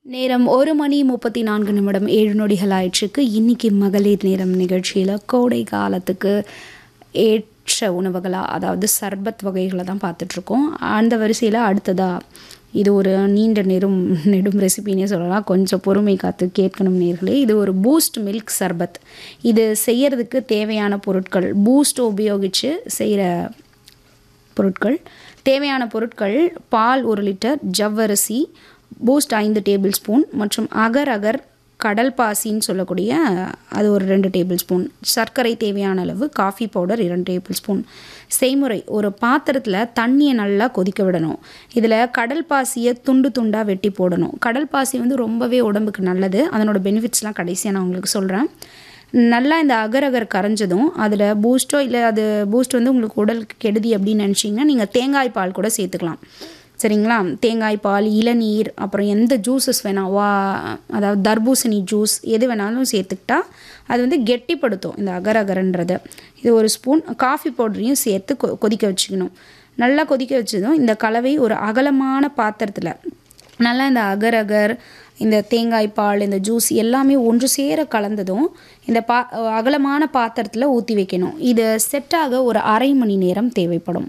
நேரம் ஒரு மணி முப்பத்தி நான்கு நிமிடம் ஏழு நொடிகள் ஆயிற்றுக்கு இன்னைக்கு மகளிர் நேரம் நிகழ்ச்சியில் கோடை காலத்துக்கு ஏற்ற உணவுகளாக அதாவது சர்பத் வகைகளை தான் பார்த்துட்ருக்கோம் அந்த வரிசையில் அடுத்ததா இது ஒரு நீண்ட நெடும் நெடும் ரெசிபின்னே சொல்லலாம் கொஞ்சம் பொறுமை காத்து கேட்கணும் நேர்களே இது ஒரு பூஸ்ட் மில்க் சர்பத் இது செய்யறதுக்கு தேவையான பொருட்கள் பூஸ்ட் உபயோகித்து செய்கிற பொருட்கள் தேவையான பொருட்கள் பால் ஒரு லிட்டர் ஜவ்வரிசி பூஸ்ட் ஐந்து டேபிள் ஸ்பூன் மற்றும் அகர் அகர் கடல் பாசின்னு சொல்லக்கூடிய அது ஒரு ரெண்டு டேபிள் ஸ்பூன் சர்க்கரை தேவையான அளவு காஃபி பவுடர் இரண்டு டேபிள் ஸ்பூன் செய்முறை ஒரு பாத்திரத்தில் தண்ணியை நல்லா கொதிக்க விடணும் இதில் கடல் பாசியை துண்டு துண்டாக வெட்டி போடணும் கடல் பாசி வந்து ரொம்பவே உடம்புக்கு நல்லது அதனோட பெனிஃபிட்ஸ்லாம் கடைசியாக நான் உங்களுக்கு சொல்கிறேன் நல்லா இந்த அகர் அகர் கரைஞ்சதும் அதில் பூஸ்ட்டோ இல்லை அது பூஸ்ட் வந்து உங்களுக்கு உடலுக்கு கெடுதி அப்படின்னு நினச்சிங்கன்னா நீங்கள் தேங்காய் பால் கூட சேர்த்துக்கலாம் சரிங்களா தேங்காய் பால் இளநீர் அப்புறம் எந்த ஜூஸஸ் வேணாம் வா அதாவது தர்பூசணி ஜூஸ் எது வேணாலும் சேர்த்துக்கிட்டா அது வந்து கெட்டிப்படுத்தும் இந்த அகர் அகர்ன்றது இது ஒரு ஸ்பூன் காஃபி பவுடரையும் சேர்த்து கொ கொதிக்க வச்சுக்கணும் நல்லா கொதிக்க வச்சதும் இந்த கலவை ஒரு அகலமான பாத்திரத்தில் நல்லா இந்த அகர் அகர் இந்த தேங்காய் பால் இந்த ஜூஸ் எல்லாமே ஒன்று சேர கலந்ததும் இந்த பா அகலமான பாத்திரத்தில் ஊற்றி வைக்கணும் இது செட்டாக ஒரு அரை மணி நேரம் தேவைப்படும்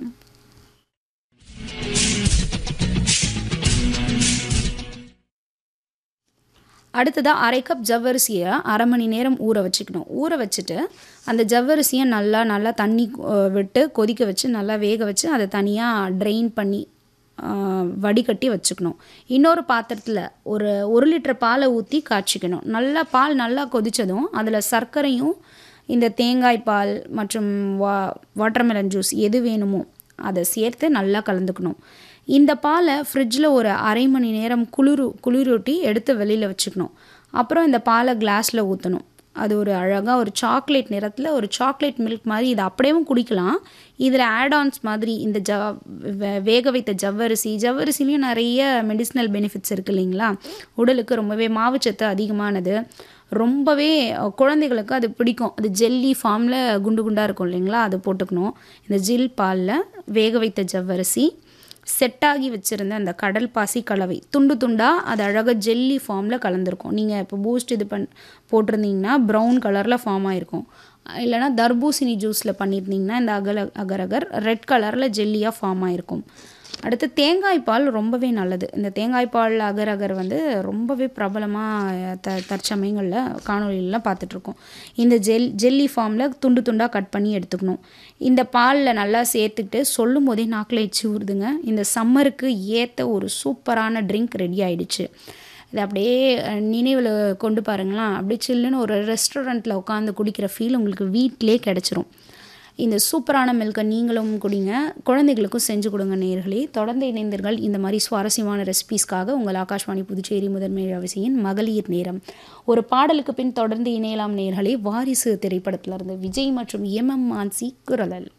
அடுத்ததாக அரை கப் ஜவ்வரிசியை அரை மணி நேரம் ஊற வச்சுக்கணும் ஊற வச்சுட்டு அந்த ஜவ்வரிசியை நல்லா நல்லா தண்ணி அஹ், விட்டு கொதிக்க வச்சு நல்லா வேக வச்சு அதை தனியாக ட்ரெயின் பண்ணி ஆஹ், வடிகட்டி வச்சுக்கணும் இன்னொரு பாத்திரத்தில் ஒரு ஒரு லிட்டர் பாலை ஊற்றி காய்ச்சிக்கணும் நல்லா பால் நல்லா கொதித்ததும் அதில் சர்க்கரையும் இந்த தேங்காய் பால் மற்றும் வா வாட்டர்மெலன் ஜூஸ் எது வேணுமோ அதை சேர்த்து நல்லா கலந்துக்கணும் இந்த பாலை ஃப்ரிட்ஜில் ஒரு அரை மணி நேரம் குளிரு குளிரூட்டி எடுத்து வெளியில் வச்சுக்கணும் அப்புறம் இந்த பாலை கிளாஸில் ஊற்றணும் அது ஒரு அழகாக ஒரு சாக்லேட் நிறத்தில் ஒரு சாக்லேட் மில்க் மாதிரி இதை அப்படியேவும் குடிக்கலாம் இதில் ஆட்-ஆன்ஸ் மாதிரி இந்த ஜ வே- வேக வைத்த ஜவ்வரிசி ஜவ்வரிசிலையும் நிறைய மெடிசினல் பெனிஃபிட்ஸ் இருக்குது இல்லைங்களா உடலுக்கு ரொம்பவே மாவுச்சத்து அதிகமானது ரொம்பவே அஹ், குழந்தைகளுக்கு அது பிடிக்கும் அது ஜெல்லி ஃபார்மில் குண்டு குண்டாக இருக்கும் இல்லைங்களா அது போட்டுக்கணும் இந்த ஜில் பாலில் வேக வைத்த ஜவ்வரிசி செட்டாகி வச்சுருந்த அந்த கடல் பாசி கலவை துண்டு துண்டாக அது அழகாக ஜெல்லி ஃபார்மில் கலந்துருக்கும் நீங்கள் இப்போ பூஸ்ட் இது பண் போட்டிருந்தீங்கன்னா ப்ரௌன் கலரில் ஃபார்ம் ஆயிருக்கும் இல்லைனா தர்பூசணி ஜூஸில் பண்ணியிருந்தீங்கன்னா இந்த அகல அகர் அகர் ரெட் கலரில் ஜெல்லியாக ஃபார்ம் ஆயிருக்கும் அடுத்து தேங்காய் பால் ரொம்பவே நல்லது இந்த தேங்காய் பால் அகர் அகர் வந்து ரொம்பவே பிரபலமாக த தற்சமயங்களில் காணொலியிலலாம் பார்த்துட்ருக்கோம் இந்த ஜெல் ஜெல்லி ஃபார்மில் துண்டு துண்டாக கட் பண்ணி எடுத்துக்கணும் இந்த பாலில் நல்லா சேர்த்துக்கிட்டு சொல்லும் போதே நாக்கில் எச்சி ஊறுதுங்க இந்த சம்மருக்கு ஏற்ற ஒரு சூப்பரான ட்ரிங்க் ரெடி ஆயிடுச்சு இது அப்படியே நினைவில் கொண்டு பாருங்களேன் அப்படியே சில்லுன்னு ஒரு ரெஸ்டாரண்ட்டில் உட்காந்து குடிக்கிற ஃபீல் உங்களுக்கு வீட்டிலே கிடச்சிரும் இந்த சூப்பரான மில்கை நீங்களும் குடிங்க குழந்தைகளுக்கும் செஞ்சு கொடுங்க நேர்களே தொடர்ந்து இணைந்தீர்கள் இந்த மாதிரி சுவாரஸ்யமான ரெசிபீஸ்க்காக உங்கள் ஆகாஷ்வாணி புதுச்சேரி முதன்மை அவசியின் மகளிர் நேரம் ஒரு பாடலுக்கு பின் தொடர்ந்து இணையலாம் நேர்களே வாரிசு திரைப்படத்திலிருந்து விஜய் மற்றும் எம் எம் மான்சி குரலல்